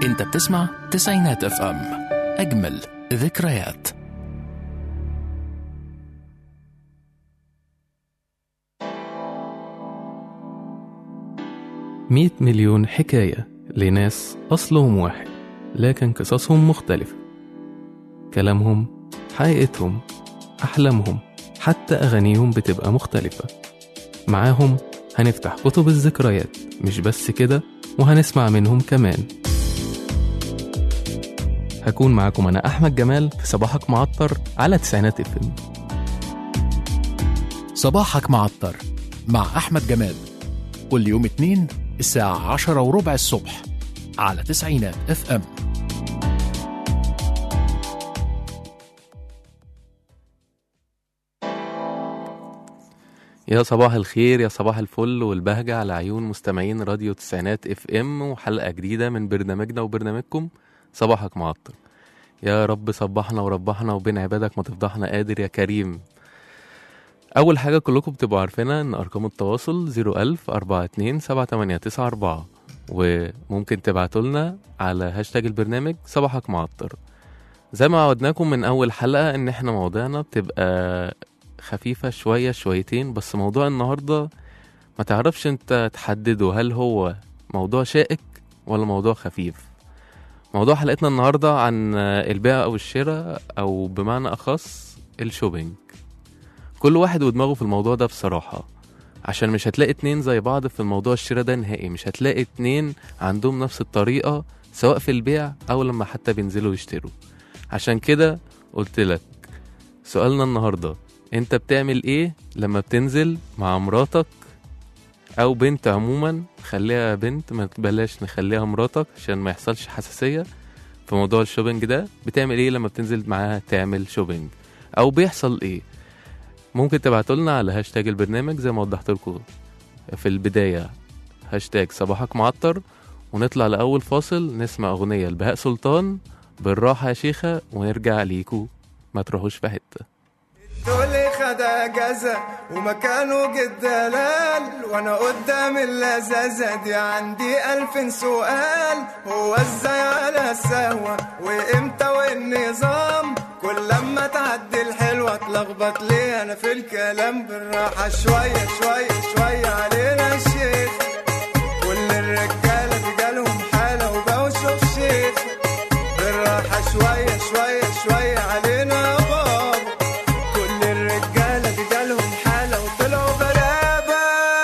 انت بتسمع تسعينات اف ام اجمل ذكريات مئة مليون حكاية لناس أصلهم واحد لكن قصصهم مختلفة كلامهم حقيقتهم أحلامهم حتى أغانيهم بتبقى مختلفة معاهم هنفتح كتب الذكريات مش بس كده وهنسمع منهم كمان هكون معاكم أنا أحمد جمال في صباحك معطر على تسعينات الفيلم صباحك معطر مع احمد جمال كل يوم اتنين الساعة عشرة وربع الصبح على تسعينات اف ام يا صباح الخير يا صباح الفل والبهجة على عيون مستمعين راديو تسعينات اف ام وحلقة جديدة من برنامجنا وبرنامجكم صباحك معطر يا رب صبحنا وربحنا وبين عبادك ما تفضحنا قادر يا كريم أول حاجة كلكم بتبقوا عارفينها إن أرقام التواصل 01000 42 7894 وممكن تبعتولنا على هاشتاج البرنامج صباحك معطر زي ما عودناكم من أول حلقة إن إحنا مواضيعنا بتبقى خفيفة شوية شويتين بس موضوع النهاردة ما تعرفش انت تحدده هل هو موضوع شائك ولا موضوع خفيف موضوع حلقتنا النهاردة عن البيع أو الشراء أو بمعنى أخص الشوبينج كل واحد ودماغه في الموضوع ده بصراحة عشان مش هتلاقي اتنين زي بعض في الموضوع الشراء ده نهائي مش هتلاقي اتنين عندهم نفس الطريقة سواء في البيع أو لما حتى بينزلوا يشتروا عشان كده قلت لك سؤالنا النهارده انت بتعمل ايه لما بتنزل مع مراتك او بنت عموما خليها بنت ما بلاش نخليها مراتك عشان ما يحصلش حساسية في موضوع الشوبينج ده بتعمل ايه لما بتنزل معاها تعمل شوبينج او بيحصل ايه ممكن تبعتولنا على هاشتاج البرنامج زي ما وضحت لكم في البداية هاشتاج صباحك معطر ونطلع لأول فاصل نسمع أغنية لبهاء سلطان بالراحة يا شيخة ونرجع ليكو ما تروحوش في حتة دولي خد اجازة ومكانه جد دلال وانا قدام اللذاذة دي عندي الف سؤال هو ازاي على السهوة وامتى والنظام كل لما تعدي الحلوة اتلخبط ليه انا في الكلام بالراحة شوية شوية شوية علينا الشيخ كل الرجالة دي جالهم حالة وبقوا شوف شيخ بالراحة شوية شوية شوية علينا يا بابا كل الرجالة دي جالهم حالة وطلعوا غلابة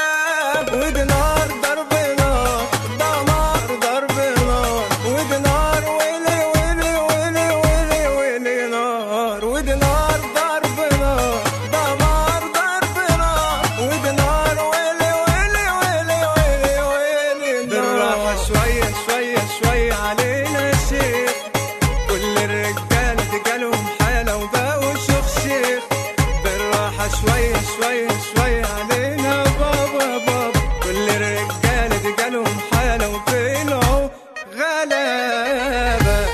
ودي نار ضرب نار ده نار ضرب نار ودي نار ويلي ويلي ويلي ويلي ويلي نار ودي نار ضرب نار ده نار ضرب نار ودي نار ويلي ويلي ويلي ويلي ويلي بالراحة شوية شوية شوية علينا يا شيخ كل الرجالة دي جالهم حالة وبقوا شيخ شيخ بالراحة شوية شوية شوية علينا بابا بابا كل الرجالة دي جالهم حالة وطلعوا غلابة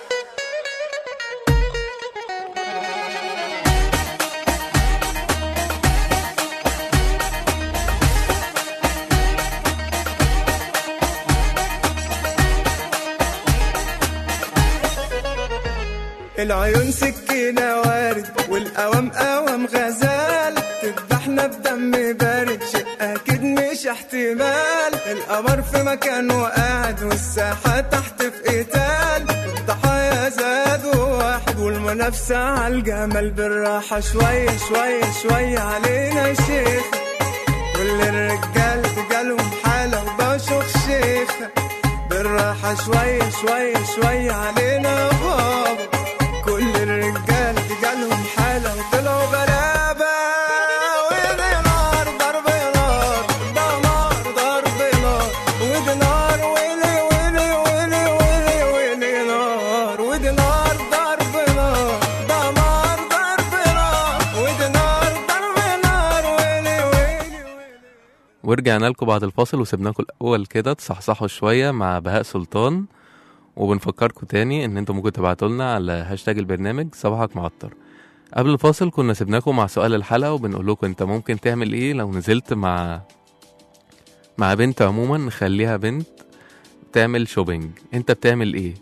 العيون سكينة وارد والقوام قوام غزال تذبحنا بدم بارد شيء أكيد مش احتمال القمر في مكانه قاعد والساحة تحت في قتال الضحايا زادوا واحد والمنافسة على الجمال بالراحة شوية شوية شوية علينا يا شيخ كل الرجال جالهم حالة وبشوف شيخ بالراحة شوية شوية شوية علينا يا بابا كل الرجال جالهم حالة وطلعوا غلابة ودي نار ضرب نار ده نار ضرب نار ودي نار ويلي ويلي ويلي ويلي ويلي نار ودي نار ضرب نار ده نار ضرب نار ودي نار ضرب نار ويلي ويلي ويلي ورجعنا لكم بعد الفاصل وسيبناكم الأول كده تصحصحوا شوية مع بهاء سلطان وبنفكركم تاني إن انتوا ممكن تبعتولنا على هاشتاج البرنامج صباحك معطر قبل الفاصل كنا سيبناكم مع سؤال الحلقة وبنقول لكم انت ممكن تعمل ايه لو نزلت مع مع بنت عموما نخليها بنت تعمل شوبينج انت بتعمل ايه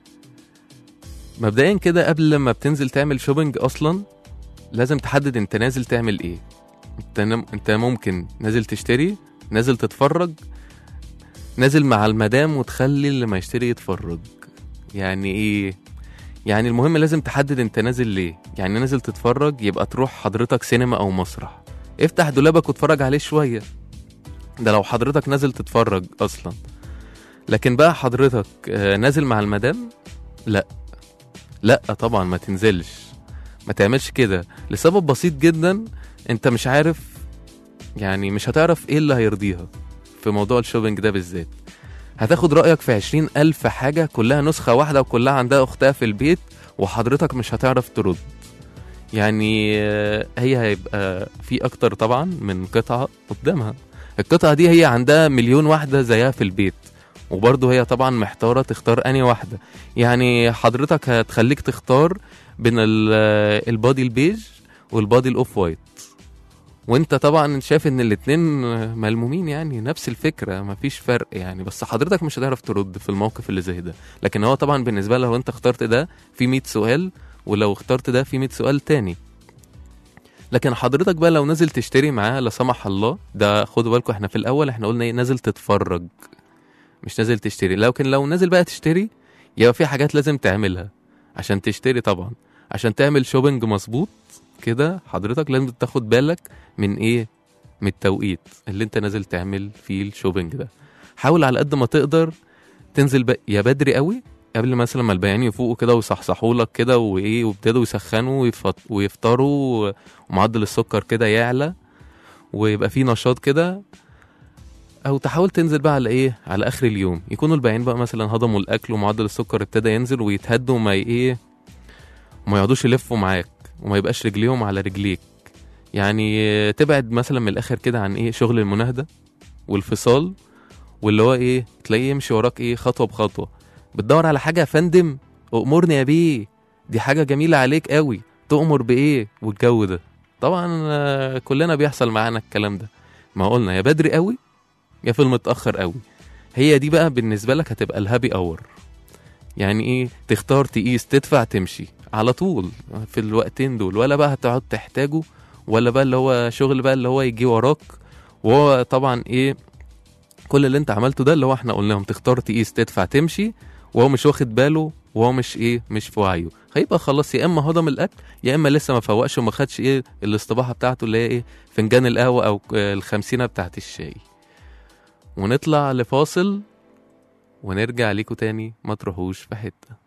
مبدئيا كده قبل ما بتنزل تعمل شوبينج اصلا لازم تحدد انت نازل تعمل ايه انت نم- انت ممكن نازل تشتري نازل تتفرج نازل مع المدام وتخلي اللي ما يشتري يتفرج يعني ايه يعني المهم لازم تحدد انت نازل ليه يعني نازل تتفرج يبقى تروح حضرتك سينما او مسرح افتح دولابك واتفرج عليه شوية ده لو حضرتك نازل تتفرج اصلا لكن بقى حضرتك آه، نازل مع المدام لا لا طبعا ما تنزلش ما تعملش كده لسبب بسيط جدا انت مش عارف يعني مش هتعرف ايه اللي هيرضيها في موضوع الشوبينج ده بالذات هتاخد رأيك في عشرين ألف حاجة كلها نسخة واحدة وكلها عندها أختها في البيت وحضرتك مش هتعرف ترد يعني آه، هي هيبقى في أكتر طبعا من قطعة قدامها القطعة دي هي عندها مليون واحدة زيها في البيت وبرضه هي طبعا محتارة تختار أنهي واحدة يعني حضرتك هتخليك تختار بين ال- البادي البيج والبادي الأوف وايت وانت طبعا شايف ان الاتنين ملمومين يعني نفس الفكره مفيش فرق يعني بس حضرتك مش هتعرف ترد في الموقف اللي زي ده لكن هو طبعا بالنسبه له لو انت اخترت ده في 100 سؤال ولو اخترت ده في 100 سؤال تاني لكن حضرتك بقى لو نازل تشتري معاه لا سمح الله ده خدوا بالكم احنا في الاول احنا قلنا ايه نازل تتفرج مش نازل تشتري لكن لو نازل بقى تشتري يبقى في حاجات لازم تعملها عشان تشتري طبعا عشان تعمل شوبينج مظبوط كده حضرتك لازم تاخد بالك من ايه من التوقيت اللي انت نازل تعمل فيه الشوبينج ده حاول على قد ما تقدر تنزل ب... يا بدري قوي قبل مثلا ما البياعين يفوقوا كده ويصحصحوا لك كده وايه وابتدوا يسخنوا ويفط... ويفطروا ومعدل السكر كده يعلى ويبقى في نشاط كده او تحاول تنزل بقى على ايه على اخر اليوم يكونوا البياعين بقى مثلا هضموا الاكل ومعدل السكر ابتدى ينزل ويتهدوا وما ي- ايه وما يقعدوش يلفوا معاك وما يبقاش رجليهم على رجليك يعني تبعد مثلا من الاخر كده عن ايه شغل المناهده والفصال واللي هو ايه تلاقيه يمشي وراك ايه خطوه بخطوه بتدور على حاجه يا فندم امرني يا بيه دي حاجه جميله عليك قوي تؤمر بايه والجو ده طبعا آه، كلنا بيحصل معانا الكلام ده ما قلنا يا بدري قوي يا في المتاخر قوي هي دي بقى بالنسبه لك هتبقى الهابي اور يعني ايه تختار تقيس تدفع تمشي على طول في الوقتين دول ولا بقى هتقعد تحتاجه ولا بقى اللي هو شغل بقى اللي هو يجي وراك وهو طبعا ايه كل اللي انت عملته ده اللي هو احنا قلناهم تختار تقيس تدفع تمشي وهو مش واخد باله وهو مش ايه مش في وعيه هيبقى خلاص يا اما هضم الاكل يا اما لسه ما فوقش وما خدش ايه الاستباحه بتاعته اللي هي ايه فنجان القهوه او آه، الخمسينه بتاعت الشاي ونطلع لفاصل ونرجع ليكوا تاني ما تروحوش في حته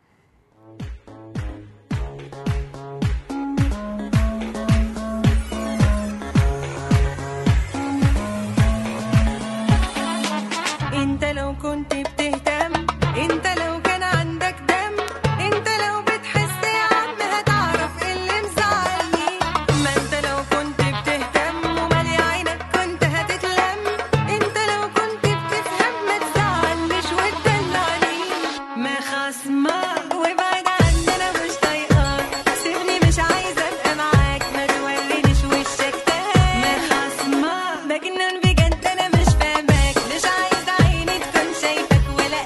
انت لو كنت بتهتم انت لو كان عندك دم انت لو بتحس يا عم هتعرف ايه اللي مزعلني ما انت لو كنت بتهتم ومالي عينك كنت هتتلم انت لو كنت بتفهم ما تزعلنيش وتدلعني ما خصمك وابعد عني انا مش طايقاك سيبني مش عايزه ابقى معاك ما تورينيش وشك تاني ما خصمك مجنون بجد انا مش فاهماك مش عايزه عيني تكون شايفك ولا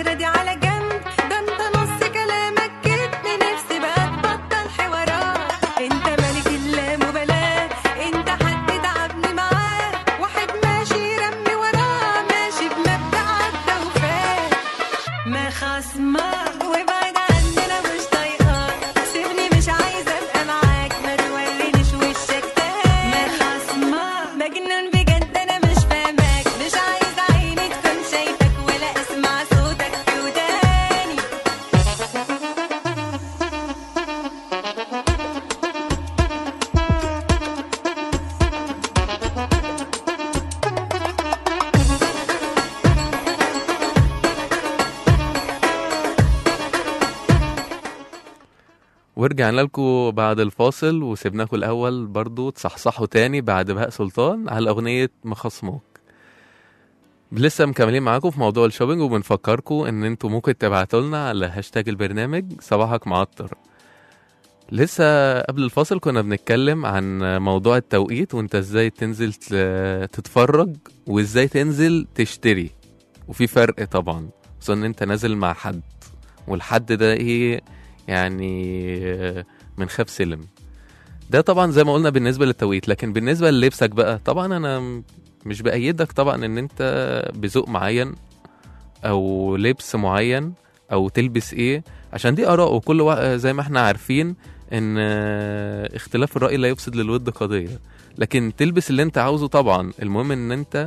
العشرة دي على جنب ده انت نص كلامك كدب نفسي بقى تبطل حوارات انت ملك اللامبالاة انت حد تعبني معاه واحد ماشي رمي وراه ماشي بمبدأ عدى وفات ما خصمك وابعد عني انا مش طايقاك سيبني مش عايزه ابقى معاك ما تورينيش وشك تاني ما خصمك مجنون بجد انا مش فاهماك مش عايزه عيني تكون شايفك ولا اسمع صوتك في وداني ورجعنا لكم بعد الفاصل وسيبناكم الأول برضو تصحصحوا تاني بعد بهاء سلطان على أغنية مخصموك لسه مكملين معاكم في موضوع الشوبينج وبنفكركم ان انتوا ممكن تبعتوا لنا على هاشتاج البرنامج صباحك معطر لسه قبل الفاصل كنا بنتكلم عن موضوع التوقيت وانت ازاي تنزل ت- تتفرج وازاي تنزل تشتري وفي فرق طبعا خصوصا ان انت نازل مع حد والحد ده ايه يعني آه، من خاف سلم ده طبعا زي ما قلنا بالنسبه للتوقيت لكن بالنسبه للبسك بقى طبعا انا م- مش بايدك طبعا ان انت بذوق معين او لبس معين او تلبس ايه عشان دي اراء وكل وا... زي ما احنا عارفين ان آه، اختلاف الراي لا يفسد للود قضيه لكن تلبس اللي انت عاوزه طبعا المهم ان انت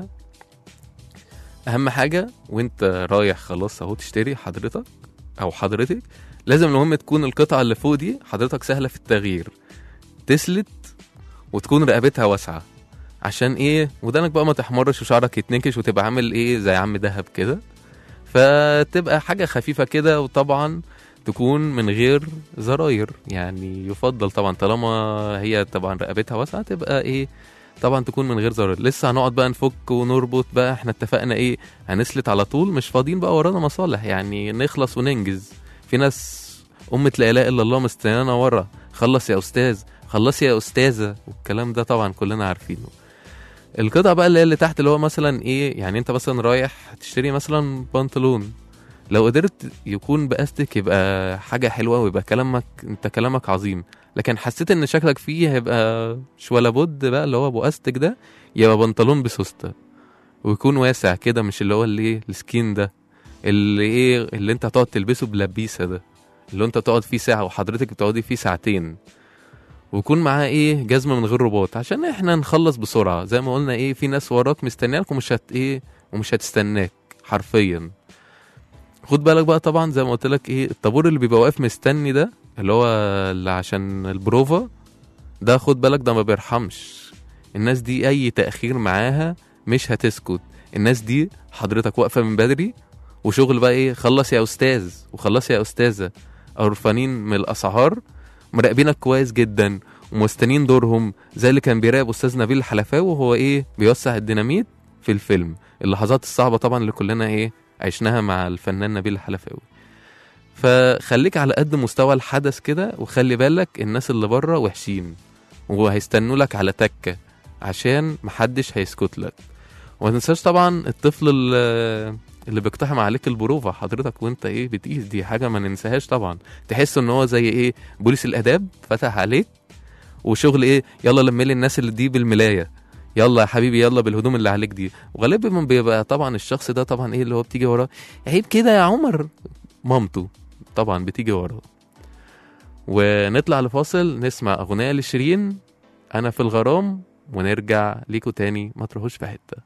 اهم حاجه وانت رايح خلاص اهو تشتري حضرتك او حضرتك لازم المهم تكون القطعه اللي فوق دي حضرتك سهله في التغيير تسلت وتكون رقبتها واسعه عشان ايه ودانك بقى ما تحمرش وشعرك يتنكش وتبقى عامل ايه زي عم دهب كده فتبقى حاجه خفيفه كده وطبعا تكون من غير زراير يعني يفضل طبعا طالما هي طبعا رقبتها واسعه تبقى ايه طبعا تكون من غير زراير لسه هنقعد بقى نفك ونربط بقى احنا اتفقنا ايه هنسلت على طول مش فاضيين بقى ورانا مصالح يعني نخلص وننجز في ناس أمة لا إله إلا الله مستنيانا ورا خلص يا أستاذ خلص يا أستاذة والكلام ده طبعا كلنا عارفينه القطعة بقى اللي هي اللي تحت اللي هو مثلا إيه يعني أنت مثلا رايح تشتري مثلا بنطلون لو قدرت يكون بأستك يبقى حاجة حلوة ويبقى كلامك أنت كلامك عظيم لكن حسيت إن شكلك فيه هيبقى مش ولا بد بقى اللي هو أبو أستك ده يبقى بنطلون بسوستة ويكون واسع كده مش اللي هو اللي إيه السكين ده اللي إيه اللي أنت هتقعد تلبسه بلبيسة ده اللي انت تقعد فيه ساعة وحضرتك بتقعدي فيه ساعتين ويكون معاه ايه جزمة من غير رباط عشان احنا نخلص بسرعة زي ما قلنا ايه في ناس وراك مستنياك ومش هت ايه ومش هتستناك حرفيا خد بالك بقى طبعا زي ما قلت لك ايه الطابور اللي بيبقى واقف مستني ده اللي هو اللي عشان البروفا ده خد بالك ده ما بيرحمش الناس دي اي تأخير معاها مش هتسكت الناس دي حضرتك واقفة من بدري وشغل بقى ايه خلص يا استاذ وخلص يا استاذة قرفانين من الاسعار مراقبينك كويس جدا ومستنين دورهم زي اللي كان بيراقب استاذ نبيل الحلفاوي وهو ايه بيوسع الديناميت في الفيلم اللحظات الصعبه طبعا اللي كلنا ايه عشناها مع الفنان نبيل الحلفاوي فخليك على قد مستوى الحدث كده وخلي بالك الناس اللي بره وحشين وهيستنوا لك على تكه عشان محدش هيسكت لك وما تنساش طبعا الطفل اللي اللي بيقتحم عليك البروفة حضرتك وانت ايه بتقيس دي حاجة ما ننساهاش طبعا تحس ان هو زي ايه بوليس الاداب فتح عليك وشغل ايه يلا لملي الناس اللي دي بالملاية يلا يا حبيبي يلا بالهدوم اللي عليك دي وغالبا ما بيبقى طبعا الشخص ده طبعا ايه اللي هو بتيجي وراه عيب كده يا عمر مامته طبعا بتيجي وراه ونطلع لفاصل نسمع اغنية لشيرين انا في الغرام ونرجع ليكوا تاني ما تروحوش في حته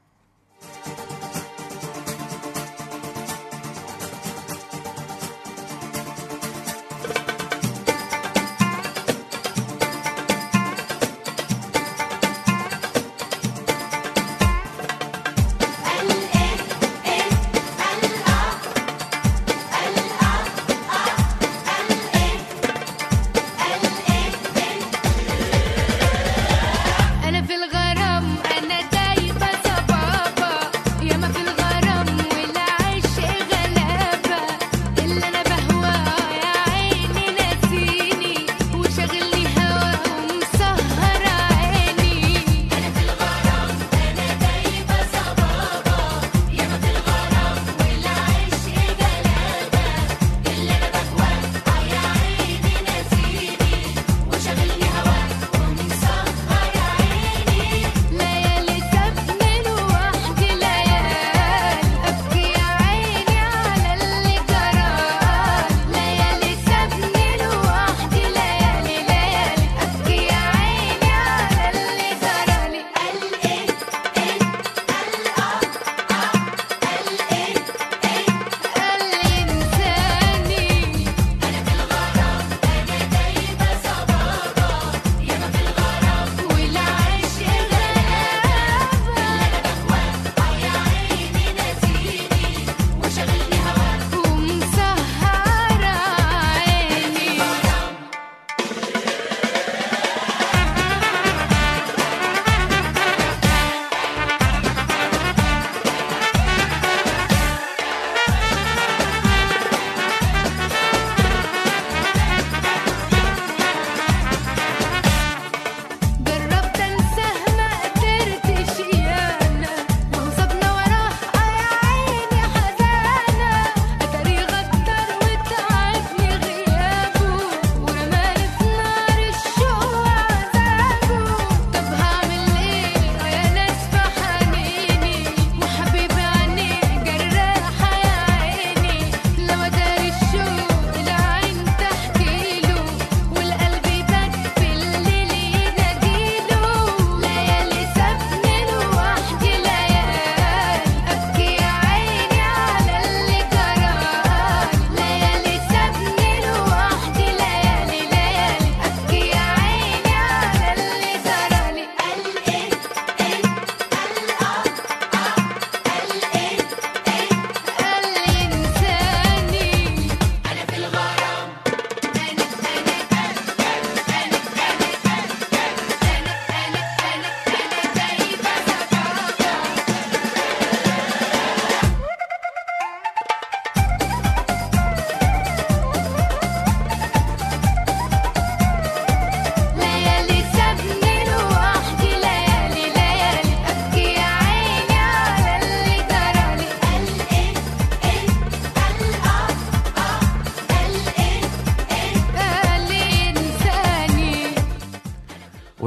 أنا في الغرام أنا دايبة صبابة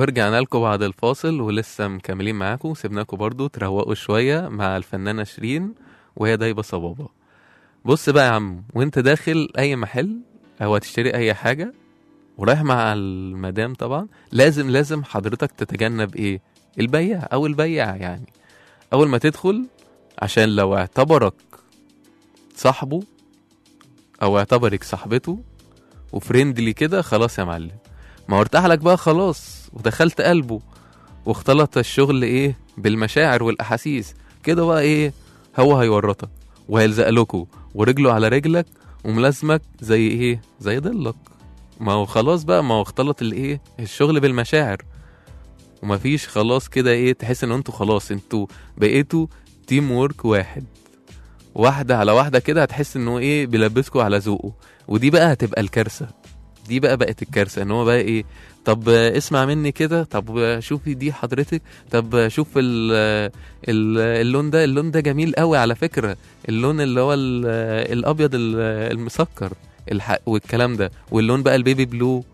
ورجعنا لكم بعد الفاصل ولسه مكملين معاكم سيبناكم برضو تروقوا شوية مع الفنانة شيرين وهي دايبة صبابة بص بقى يا عم وانت داخل اي محل او هتشتري اي حاجة ورايح مع المدام طبعا لازم لازم حضرتك تتجنب ايه البياع او البياع يعني اول ما تدخل عشان لو اعتبرك صاحبه او اعتبرك صاحبته وفريندلي كده خلاص يا معلم ما هو ارتاح لك بقى خلاص ودخلت قلبه واختلط الشغل ايه بالمشاعر والاحاسيس كده بقى ايه هو هيورطك وهيلزق لكوا ورجله على رجلك وملازمك زي ايه زي ضلك ما هو خلاص بقى ما هو اختلط الايه الشغل بالمشاعر ومفيش خلاص كده ايه تحس ان انتوا خلاص انتوا بقيتوا تيم وورك واحد واحدة على واحدة كده هتحس انه ايه بيلبسكوا على ذوقه ودي بقى هتبقى الكارثة دي بقى بقت الكارثة ان هو بقى ايه طب آه، اسمع مني كده طب آه، شوفي دي حضرتك طب آه، شوف ال ال اللون ده اللون ده جميل قوي على فكرة اللون اللي هو ال- الابيض ال- المسكر الح... والكلام ده واللون بقى البيبي بلو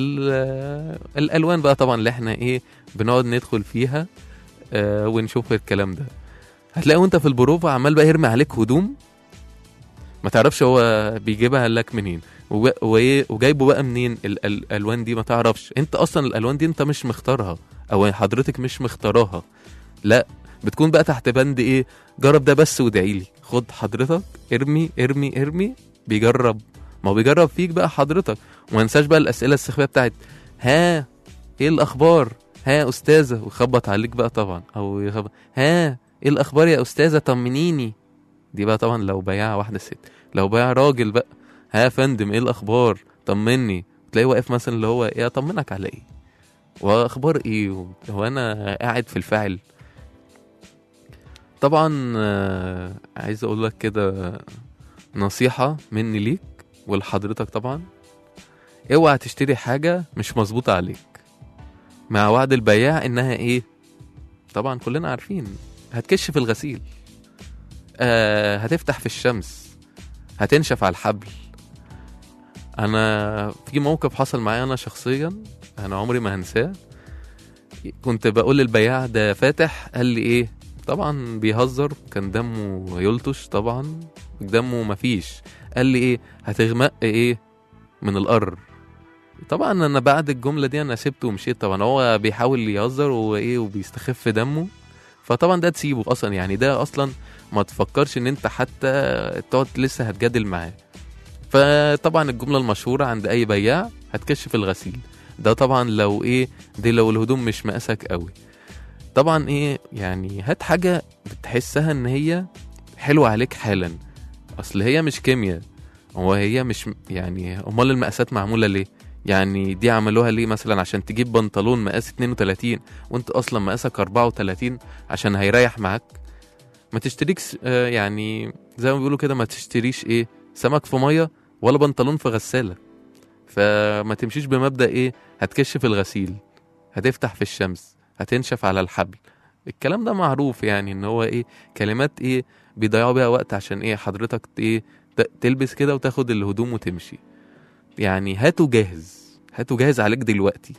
والالوان بقى طبعا اللي احنا ايه بنقعد ندخل فيها آه ونشوف الكلام ده هتلاقي وانت في البروفا عمال بقى يرمي عليك هدوم ما تعرفش هو بيجيبها لك منين وب- وايه وجايبه بقى منين ال- ال- الالوان دي ما تعرفش انت اصلا الالوان دي انت مش مختارها او حضرتك مش مختاراها لا بتكون بقى تحت بند ايه جرب ده بس وادعي لي خد حضرتك ارمي ارمي ارمي بيجرب ما هو بيجرب فيك بقى حضرتك وما ننساش بقى الاسئله السخيفه بتاعت ها ايه الاخبار ها يا استاذه ويخبط عليك بقى طبعا او يخبط ها ايه الاخبار يا استاذه طمنيني دي بقى طبعا لو بياع واحده ست لو بياع راجل بقى ها يا فندم ايه الاخبار طمني تلاقيه واقف مثلا اللي هو ايه اطمنك على ايه واخبار ايه هو انا قاعد في الفاعل طبعا آه، عايز اقول لك كده نصيحة مني ليك ولحضرتك طبعا اوعى تشتري حاجة مش مظبوطة عليك مع وعد البياع انها ايه طبعا كلنا عارفين هتكش في الغسيل آه هتفتح في الشمس هتنشف على الحبل انا في موقف حصل معايا انا شخصيا انا عمري ما هنساه كنت بقول للبياع ده فاتح قال لي ايه طبعا بيهزر كان دمه يلطش طبعا دمه مفيش قال لي ايه هتغمق ايه من القر طبعا انا بعد الجمله دي انا سبته ومشيت طبعا هو بيحاول يهزر وايه وبيستخف دمه فطبعا ده تسيبه اصلا يعني ده اصلا ما تفكرش ان انت حتى تقعد لسه هتجادل معاه فطبعا الجمله المشهوره عند اي بياع هتكشف الغسيل ده طبعا لو ايه دي لو الهدوم مش مقاسك قوي طبعا ايه يعني هات حاجه بتحسها ان هي حلوه عليك حالا اصل هي مش كيمياء هو هي مش يعني امال المقاسات معموله ليه يعني دي عملوها ليه مثلا عشان تجيب بنطلون مقاس 32 وانت اصلا مقاسك 34 عشان هيريح معاك ما تشتريكش آه، يعني زي ما بيقولوا كده ما تشتريش ايه سمك في ميه ولا بنطلون في غساله فما تمشيش بمبدا ايه هتكشف الغسيل هتفتح في الشمس هتنشف على الحبل الكلام ده معروف يعني ان هو ايه كلمات ايه بيضيعوا بيها وقت عشان ايه حضرتك ايه ت- تلبس كده وتاخد الهدوم وتمشي يعني هاتوا جاهز هاتوا جاهز عليك دلوقتي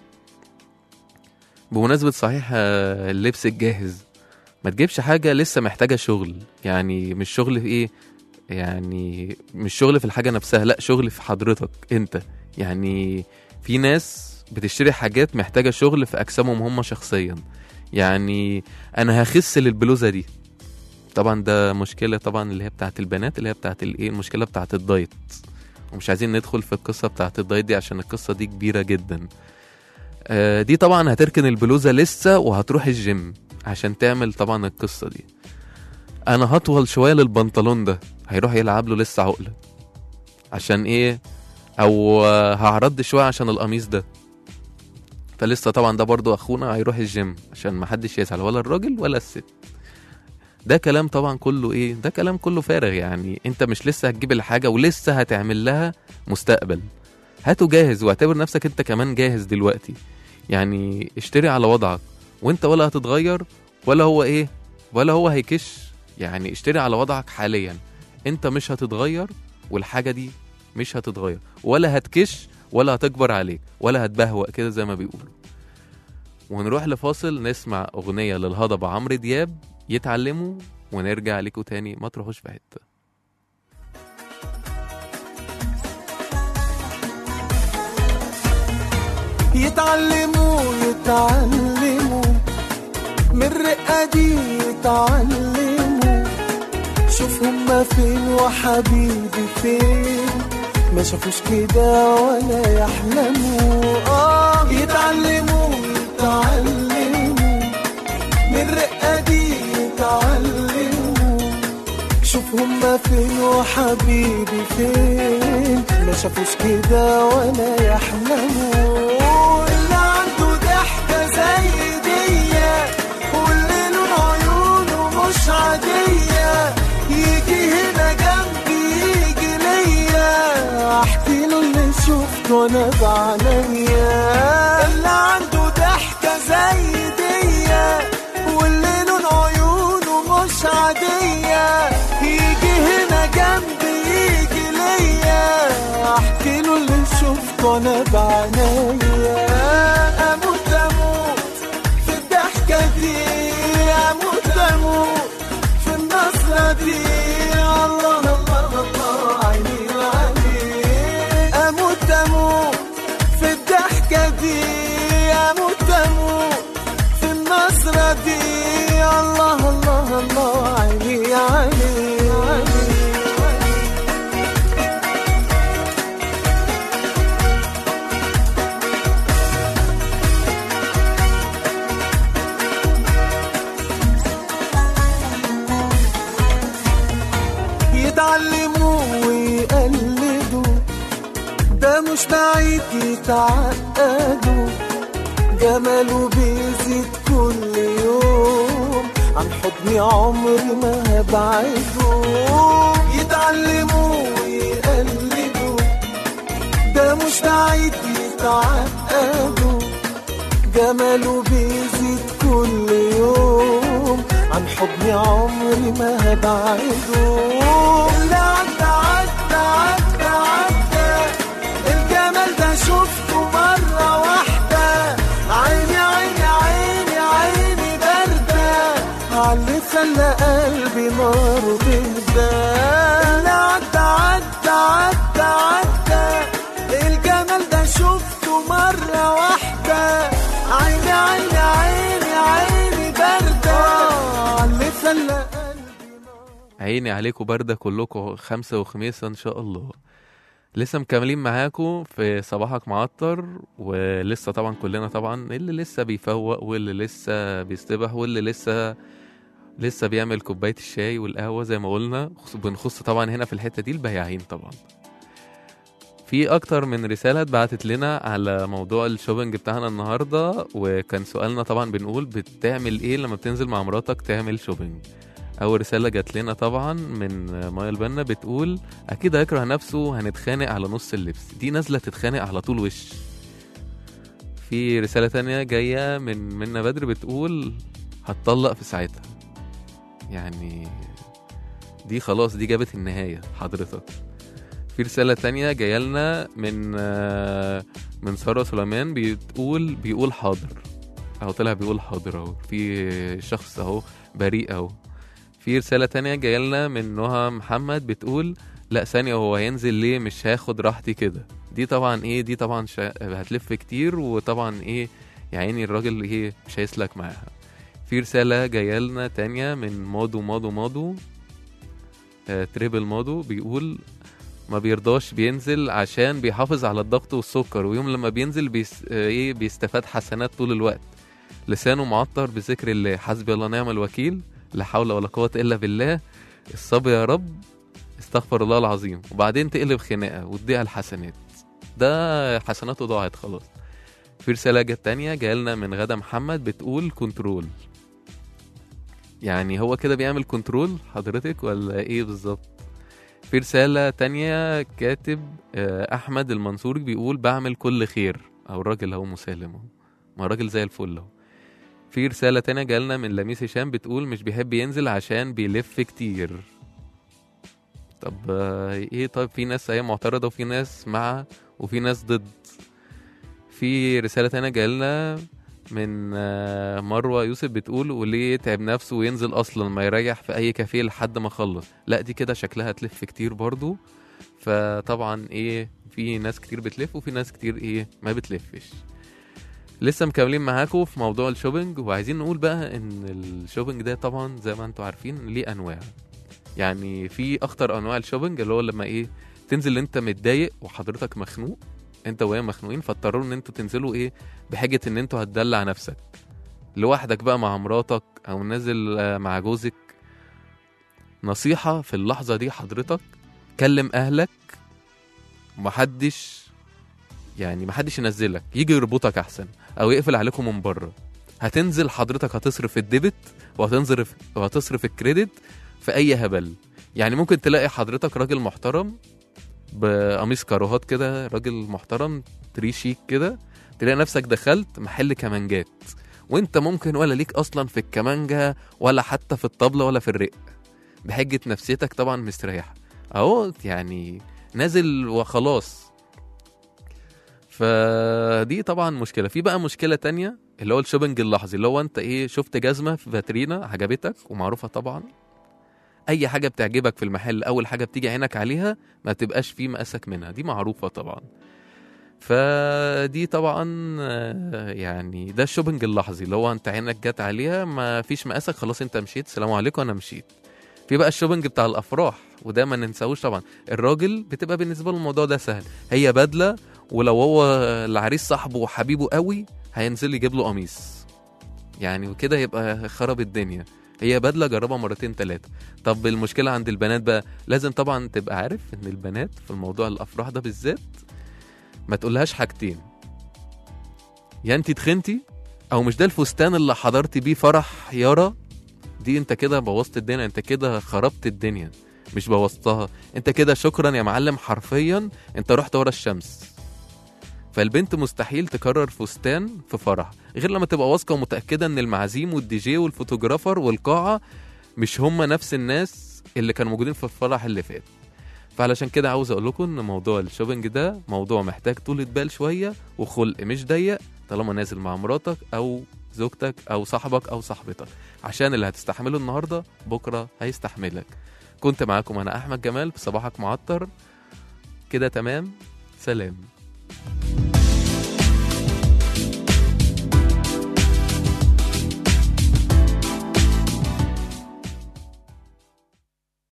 بمناسبة صحيح آه، اللبس الجاهز ما تجيبش حاجة لسه محتاجة شغل يعني مش شغل في ايه يعني مش شغل في الحاجة نفسها لا شغل في حضرتك انت يعني في ناس بتشتري حاجات محتاجة شغل في أجسامهم هم شخصيا يعني أنا هخس للبلوزة دي طبعا ده مشكلة طبعا اللي هي بتاعت البنات اللي هي بتاعت الايه المشكلة بتاعت الدايت ومش عايزين ندخل في القصة بتاعت الدايت دي عشان القصة دي كبيرة جدا آه، دي طبعا هتركن البلوزة لسه وهتروح الجيم عشان تعمل طبعا القصة دي انا هطول شوية للبنطلون ده هيروح يلعب له لسه عقلة عشان ايه او آه، هعرض شوية عشان القميص ده فلسه طبعا ده برضو اخونا هيروح الجيم عشان محدش يزعل ولا الراجل ولا الست ده كلام طبعا كله ايه ده كلام كله فارغ يعني انت مش لسه هتجيب الحاجة ولسه هتعمل لها مستقبل هاته جاهز واعتبر نفسك انت كمان جاهز دلوقتي يعني اشتري على وضعك وانت ولا هتتغير ولا هو ايه ولا هو هيكش يعني اشتري على وضعك حاليا انت مش هتتغير والحاجة دي مش هتتغير ولا هتكش ولا هتكبر عليك ولا هتبهوأ كده زي ما بيقولوا ونروح لفاصل نسمع أغنية للهضبة عمرو دياب يتعلموا ونرجع لكم تاني ما تروحوش في حتة يتعلموا يتعلموا من الرقة دي يتعلموا شوف هما فين وحبيبي فين ما شافوش كده ولا يحلموا اه يتعلموا يتعلموا من الرقة دي يتعلموا شوف هما فين وحبيبي فين ما شافوش كده ولا يحلموا اللي عنده ضحكة زي دي واللي لون عيونه مش عادية يجي هنا جنبي يجي ليا احكي له اللي شفته انا بعينيا اللي عنده ضحكة زي دي واللي لون عيونه مش عادية يجي هنا جنبي يجي ليا احكي له اللي شفته انا بعينيا اموت اموت في الضحكة دي اموت اموت في النصرة دي الله الله الله عيني العلي اموت اموت في الضحكة دي اموت اموت في النصرة دي الله الله الله عيني عيني عيني يتعلموا ويقلدوا ده مش بعيد يتعقدوا جماله بيزيد كل يوم عن حضني عمري ما هبعده يتعلموا ويقلدوا ده مش بعيد يتعقدوا جماله بيزيد كل يوم عن حضني عمري ما هبعده اللي عدى عدى عدى عدى الجمال ده شفته مرة واحدة عيني عيني عيني عيني باردة عاللي خلى قلبي نار تهدى اللي عدى عدى عدى عدى الجمال ده شفته مرة واحدة عيني عيني عيني عيني باردة عاللي خلى قلبي نار عيني عليكم باردة كلكم خمسة وخميسة إن شاء الله لسه مكملين معاكم في صباحك معطر ولسه طبعا كلنا طبعا اللي لسه بيفوق واللي لسه بيستبح واللي لسه لسه بيعمل كوباية الشاي والقهوة زي ما قلنا خص- بنخص طبعا هنا في الحتة دي البياعين طبعا في أكتر من رسالة اتبعتت لنا على موضوع الشوبينج بتاعنا النهاردة وكان سؤالنا طبعا بنقول بتعمل ايه لما بتنزل مع مراتك تعمل شوبينج أول رسالة جات لنا طبعا من مايا البنا بتقول أكيد هيكره نفسه هنتخانق على نص اللبس دي نازلة تتخانق على طول وش في رسالة تانية جاية من منا بدر بتقول هتطلق في ساعتها يعني دي خلاص دي جابت النهاية حضرتك في رسالة تانية جاية لنا من آه، من سارة سليمان بتقول بيقول حاضر اهو طلع بيقول حاضر اهو في شخص اهو بريء اهو في رسالة تانية جاية لنا من نهى محمد بتقول لا ثانية هو هينزل ليه مش هاخد راحتي كده دي طبعا ايه دي طبعا شا... هتلف كتير وطبعا ايه يا عيني الراجل ايه مش هيسلك معاها في رسالة جاية لنا تانية من مادو مادو مادو آه تريبل مادو بيقول ما بيرضاش بينزل عشان بيحافظ على الضغط والسكر ويوم لما بينزل بيس... آه ايه بيستفاد حسنات طول الوقت لسانه معطر بذكر الله حسبي الله نعم الوكيل لا حول ولا قوة إلا بالله الصبر يا رب استغفر الله العظيم وبعدين تقلب خناقة وتضيع الحسنات ده حسناته ضاعت خلاص في رسالة جت تانية جايلنا من غدا محمد بتقول كنترول يعني هو كده بيعمل كنترول حضرتك ولا ايه بالظبط في رسالة تانية كاتب آه، أحمد المنصوري بيقول بعمل كل خير أو الراجل هو مسالم أهو ما الراجل زي الفل أهو في رسالة تانية جالنا من لميس هشام بتقول مش بيحب ينزل عشان بيلف كتير طب آه، ايه طيب في ناس هي معترضة وفي ناس مع وفي ناس ضد في رسالة تانية جالنا من آه، مروه يوسف بتقول وليه يتعب نفسه وينزل اصلا ما يريح في اي كافيه لحد ما اخلص لا دي كده شكلها تلف كتير برضو فطبعا ايه في ناس كتير بتلف وفي ناس كتير ايه ما بتلفش لسه مكملين معاكم في موضوع الشوبينج وعايزين نقول بقى ان الشوبينج ده طبعا زي ما انتم عارفين ليه انواع يعني في اخطر انواع الشوبينج اللي هو لما ايه تنزل انت متضايق وحضرتك مخنوق انت وهي مخنوقين فاضطروا ان انتوا تنزلوا ايه بحجه ان انتوا هتدلع نفسك لوحدك بقى مع مراتك او نازل آه، مع جوزك نصيحه في اللحظه دي حضرتك كلم اهلك محدش يعني محدش ينزلك يجي يربطك احسن او يقفل عليكم من بره هتنزل حضرتك هتصرف الديبت وهتنصرف وهتصرف الكريدت في اي هبل يعني ممكن تلاقي حضرتك راجل محترم بقميص كاروهات كده راجل محترم تري شيك كده تلاقي نفسك دخلت محل كمانجات وانت ممكن ولا ليك اصلا في الكمانجا ولا حتى في الطبلة ولا في الرق بحجة نفسيتك طبعا مستريحة اهو يعني نازل وخلاص فدي طبعا مشكلة في بقى مشكلة تانية اللي هو الشوبنج اللحظي اللي هو انت ايه شفت جزمة في فاترينا عجبتك ومعروفة طبعا اي حاجة بتعجبك في المحل اول حاجة بتيجي عينك عليها ما تبقاش في مقاسك منها دي معروفة طبعا فدي طبعا آه، يعني ده الشوبنج اللحظي اللي هو انت عينك جت عليها ما فيش مقاسك خلاص انت مشيت سلام عليكم انا مشيت في بقى الشوبنج بتاع الافراح وده ما ننساهوش طبعا الراجل بتبقى بالنسبه له الموضوع ده سهل هي بدله ولو هو العريس صاحبه وحبيبه قوي هينزل يجيب له قميص يعني وكده يبقى خرب الدنيا هي بدله جربها مرتين ثلاثه طب المشكله عند البنات بقى لازم طبعا تبقى عارف ان البنات في الموضوع الافراح ده بالذات ما تقولهاش حاجتين يا انت تخنتي او مش ده الفستان اللي حضرتي بيه فرح يارا دي انت كده بوظت الدنيا انت كده خربت الدنيا مش بوظتها انت كده شكرا يا معلم حرفيا انت رحت ورا الشمس فالبنت مستحيل تكرر فستان في فرح غير لما تبقى واثقه ومتاكده ان المعازيم والدي جي والفوتوغرافر والقاعه مش هم نفس الناس اللي كانوا موجودين في الفرح اللي فات فعلشان كده عاوز اقول لكم ان موضوع الشوبينج ده موضوع محتاج طولة بال شويه وخلق مش ضيق طالما نازل مع مراتك او زوجتك او صاحبك او صاحبتك عشان اللي هتستحمله النهارده بكره هيستحملك كنت معاكم انا احمد جمال في صباحك معطر كده تمام سلام